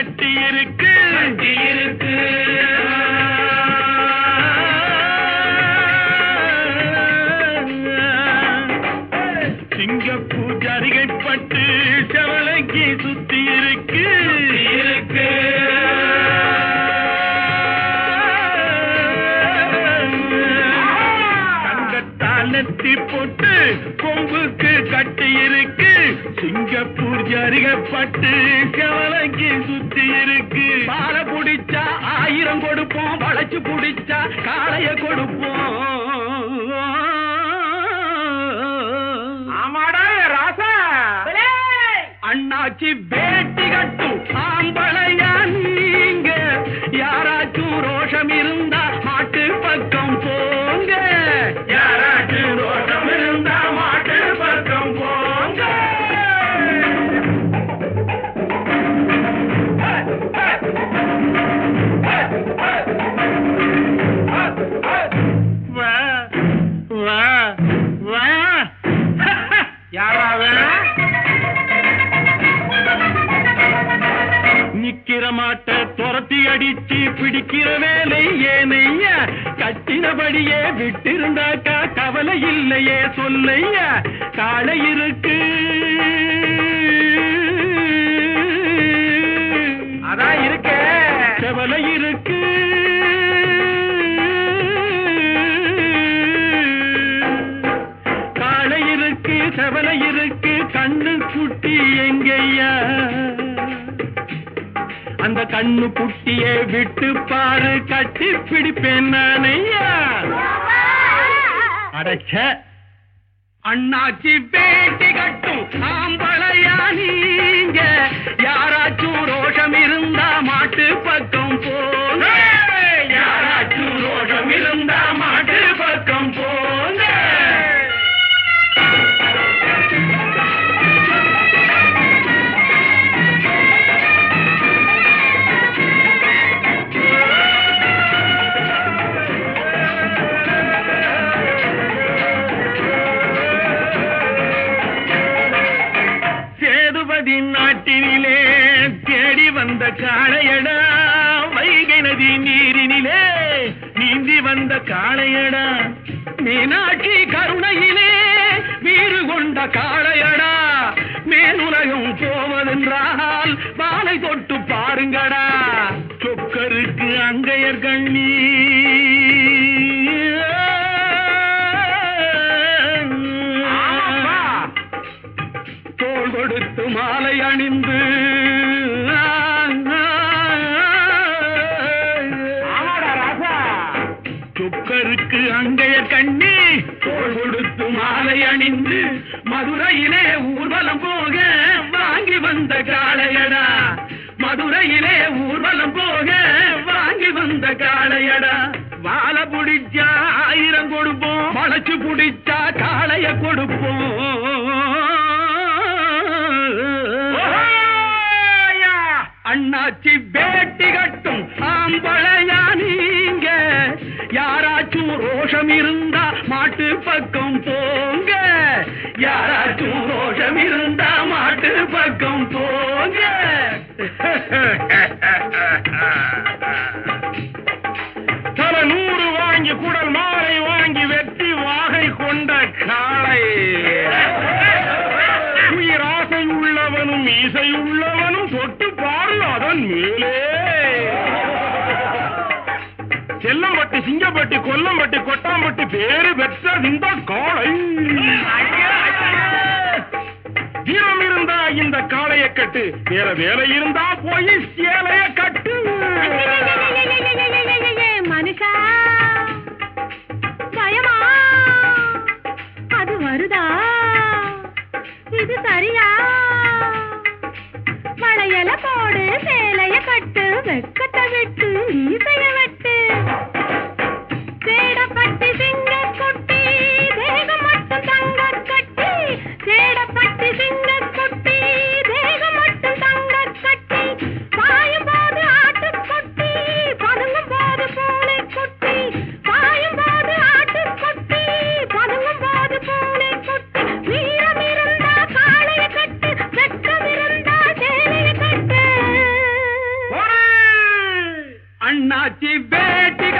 கட்டி இருக்கு கட்டி இருக்கு சிங்கப்பூர் ஜரிகை பட்டு செவலைக்கு சுத்தி இருக்கு இருக்கு தங்கத்தால் நெத்தி போட்டு கொம்புக்கு கட்டி இருக்கு சிங்கப்பூர் ஜரிகை பட்டு செவலைக்கு சுத்தி இருக்கு பால குடிச்சா ஆயிரம் கொடுப்போம் வளைச்சு குடிச்சா காளைய கொடுப்போம் ஆமாடா ராசா அண்ணாச்சி பேட்டி கட்டும் ஆம்பளையா நீங்க யாராச்சும் ரோஷம் இருந்தா மாட்டு பக்கம் போங்க யாராச்சும் ரோஷம் இருந்தா மாட்டு பக்கம் போங்க வா வா வா யாராவது நிக்கிற மாட்ட துரத்தி அடிச்சு பிடிக்கிற வேலை ஏனையா கட்டினபடியே விட்டிருந்தாக்கா கவலை இல்லையே சொல்லையா காளை இருக்கு அதான் இருக்கே செவலை இருக்கு காளை இருக்கு செவலை இருக்கு கண்ணு குட்டி எங்கய்யா அந்த கண்ணு குட்டியை விட்டு பாரு கட்டி பிடிப்பேன் நானையா அடைச்ச அண்ணாச்சி பேட்டி கட்டும் ஆம்பளையா நீங்க யாராச்சும் ரோஷம் இருந்தா மாட்டு பக்கம் போங்க யாராச்சும் ரோஷம் இருந்தா மாட்டு பக்கம் போங்க சேதுபதி நாட்டினிலே தேடி வந்த காளையடா வைகை நதி நீரினிலே நீந்தி வந்த காளையடா மீனாட்சி கருணையிலே வீறு கொண்ட காளையடா மேலுலகம் போவதென்றால் வாளை தொட்டு பாருங்கடா சொக்கருக்கு அங்கையர் கண்ணி ஆமாப்பா. தோள் கொடுத்து மாலை அணிந்து சொக்கருக்கு அங்கையர் கண்ணி தோள் கொடுத்து மாலை அணிந்து மதுரையிலே ஊர்வலம் போக வாங்கி வந்த காளையடா மதுரையிலே ஊர்வலம் போக வாங்கி வந்த காளையடா வாழ புடிச்சா ஆயிரம் கொடுப்போம் வளைச்சு புடிச்சா காளைய கொடுப்போம் அண்ணாச்சி பேட்டி கட்டும் ஆம்பளையா நீங்க யாராச்சும் ரோஷம் இருந்தா மாட்டு பக்கம் போங்க யாராச்சும் ரோஷம் இருந்தா மாட்டு பக்கம் போங்க தல நூறு வாங்கி குடல் மாலை வாங்கி வெட்டி வாகை கொண்ட காளை உயிராசை உள்ளவனும் இசை உள்ளவனும் தொட்டு பாரு அதன் மேலே செல்லம்பட்டி சிங்கப்பட்டி கொல்லம்பட்டி கொட்டாம்பட்டி பேரு பெற்ற இந்த காளை வீரம் இருந்தா இந்த காளைய கட்டு வேற வேலை இருந்தா போய் சேலைய கட்டு மனுஷா பயமா அது வருதா இது சரியா வளையல போடு சேலைய கட்டு வெக்கத்தை விட்டு ஈசைய வெட்டு சேடப்பட்டி சிங்க குட்டி தேகம் மட்டும் தங்க கட்டி சேடப்பட்டி சிங்க குட்டி தேகம் மட்டும் தங்க கட்டி பாயும் போது ஆட்டு குட்டி பதுங்கும் போது பூனை குட்டி பாயும் போது ஆட்டு குட்டி பதுங்கும் போது பூனை குட்டி வீரம் இருந்தா காளைய கட்டு வெட்கம் இருந்தா சேலைய கட்டு ஆச்சி வேட்டி